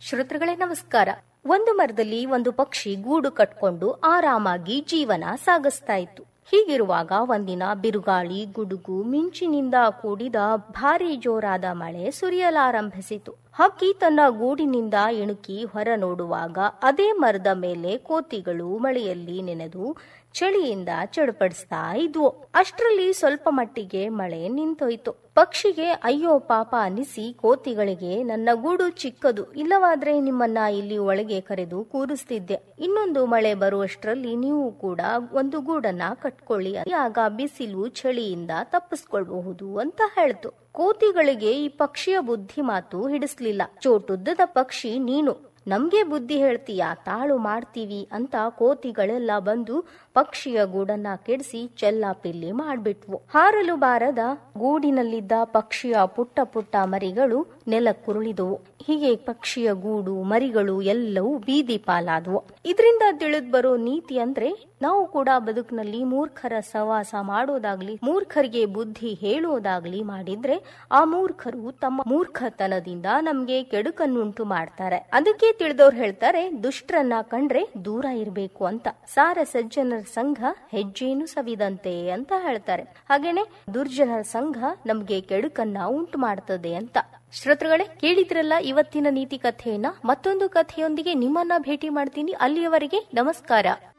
ಶ್ರೋತೃಗಳೇ ನಮಸ್ಕಾರ ಒಂದು ಮರದಲ್ಲಿ ಒಂದು ಪಕ್ಷಿ ಗೂಡು ಕಟ್ಕೊಂಡು ಆರಾಮಾಗಿ ಜೀವನ ಸಾಗಿಸ್ತಾ ಇತ್ತು ಹೀಗಿರುವಾಗ ಒಂದಿನ ಬಿರುಗಾಳಿ ಗುಡುಗು ಮಿಂಚಿನಿಂದ ಕೂಡಿದ ಭಾರಿ ಜೋರಾದ ಮಳೆ ಸುರಿಯಲಾರಂಭಿಸಿತು ಹಕ್ಕಿ ತನ್ನ ಗೂಡಿನಿಂದ ಇಣುಕಿ ಹೊರ ನೋಡುವಾಗ ಅದೇ ಮರದ ಮೇಲೆ ಕೋತಿಗಳು ಮಳೆಯಲ್ಲಿ ನೆನೆದು ಚಳಿಯಿಂದ ಚಡಪಡಿಸ್ತಾ ಇದ್ವು ಅಷ್ಟರಲ್ಲಿ ಸ್ವಲ್ಪ ಮಟ್ಟಿಗೆ ಮಳೆ ನಿಂತೋಯ್ತು ಪಕ್ಷಿಗೆ ಅಯ್ಯೋ ಪಾಪ ಅನಿಸಿ ಕೋತಿಗಳಿಗೆ ನನ್ನ ಗೂಡು ಚಿಕ್ಕದು ಇಲ್ಲವಾದ್ರೆ ನಿಮ್ಮನ್ನ ಇಲ್ಲಿ ಒಳಗೆ ಕರೆದು ಕೂರಿಸ್ತಿದ್ದೆ ಇನ್ನೊಂದು ಮಳೆ ಬರುವಷ್ಟರಲ್ಲಿ ನೀವು ಕೂಡ ಒಂದು ಗೂಡನ್ನ ಕಟ್ಕೊಳ್ಳಿ ಆಗ ಬಿಸಿಲು ಚಳಿಯಿಂದ ತಪ್ಪಿಸ್ಕೊಳ್ಬಹುದು ಅಂತ ಹೇಳ್ತು ಕೋತಿಗಳಿಗೆ ಈ ಪಕ್ಷಿಯ ಬುದ್ಧಿ ಮಾತು ಹಿಡಿಸ್ಲಿಲ್ಲ ಚೋಟುದ್ದದ ಪಕ್ಷಿ ನೀನು ನಮ್ಗೆ ಬುದ್ಧಿ ಹೇಳ್ತೀಯಾ ತಾಳು ಮಾಡ್ತೀವಿ ಅಂತ ಕೋತಿಗಳೆಲ್ಲ ಬಂದು ಪಕ್ಷಿಯ ಗೂಡನ್ನ ಕೆಡಿಸಿ ಚೆಲ್ಲಾಪಿಲ್ಲಿ ಮಾಡ್ಬಿಟ್ವು ಹಾರಲು ಬಾರದ ಗೂಡಿನಲ್ಲಿದ್ದ ಪಕ್ಷಿಯ ಪುಟ್ಟ ಪುಟ್ಟ ಮರಿಗಳು ನೆಲಕ್ಕುರುಳಿದವು ಹೀಗೆ ಪಕ್ಷಿಯ ಗೂಡು ಮರಿಗಳು ಎಲ್ಲವೂ ಬೀದಿ ಪಾಲಾದವು ಇದರಿಂದ ತಿಳಿದ್ ಬರೋ ನೀತಿ ಅಂದ್ರೆ ನಾವು ಕೂಡ ಬದುಕಿನಲ್ಲಿ ಮೂರ್ಖರ ಸವಾಸ ಮಾಡೋದಾಗ್ಲಿ ಮೂರ್ಖರಿಗೆ ಬುದ್ಧಿ ಹೇಳೋದಾಗ್ಲಿ ಮಾಡಿದ್ರೆ ಆ ಮೂರ್ಖರು ತಮ್ಮ ಮೂರ್ಖತನದಿಂದ ನಮ್ಗೆ ಕೆಡುಕನ್ನುಂಟು ಮಾಡ್ತಾರೆ ಅದಕ್ಕೆ ತಿಳಿದವ್ರು ಹೇಳ್ತಾರೆ ದುಷ್ಟರನ್ನ ಕಂಡ್ರೆ ದೂರ ಇರಬೇಕು ಅಂತ ಸಾರ ಸಜ್ಜನರ ಸಂಘ ಹೆಜ್ಜೇನು ಸವಿದಂತೆ ಅಂತ ಹೇಳ್ತಾರೆ ಹಾಗೇನೆ ದುರ್ಜನರ ಸಂಘ ನಮ್ಗೆ ಕೆಡುಕನ್ನ ಉಂಟು ಮಾಡ್ತದೆ ಅಂತ ಶ್ರೋತೃಗಳೇ ಕೇಳಿದ್ರಲ್ಲ ಇವತ್ತಿನ ನೀತಿ ಕಥೆಯನ್ನ ಮತ್ತೊಂದು ಕಥೆಯೊಂದಿಗೆ ನಿಮ್ಮನ್ನ ಭೇಟಿ ಮಾಡ್ತೀನಿ ಅಲ್ಲಿಯವರೆಗೆ ನಮಸ್ಕಾರ